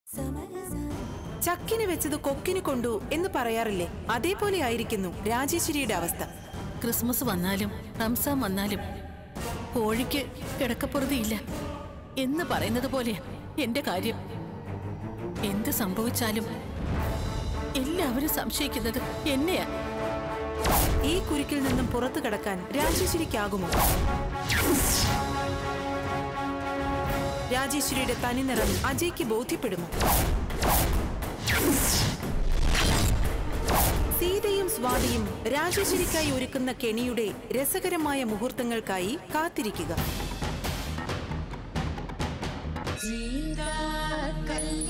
ചക്കിന് വെച്ചത് കൊക്കിന് കൊണ്ടു എന്ന് പറയാറില്ലേ അതേപോലെ ആയിരിക്കുന്നു രാജേശ്വരിയുടെ അവസ്ഥ ക്രിസ്മസ് വന്നാലും റംസാൻ വന്നാലും കോഴിക്ക് കിടക്കപ്പുറതിയില്ല എന്ന് പറയുന്നത് പോലെയാ എന്റെ കാര്യം എന്ത് സംഭവിച്ചാലും എല്ലാവരും സംശയിക്കുന്നത് എന്നെയാ ഈ കുരുക്കിൽ നിന്നും പുറത്തു കടക്കാൻ രാജേശ്വരിക്കാകുമോ രാജേശ്വരിയുടെ തനിനിറം അജയ്ക്ക് ബോധ്യപ്പെടുമോ സീതയും സ്വാതിയും രാജേശ്വരിക്കായി ഒരുക്കുന്ന കെണിയുടെ രസകരമായ മുഹൂർത്തങ്ങൾക്കായി കാത്തിരിക്കുക കല്യാണം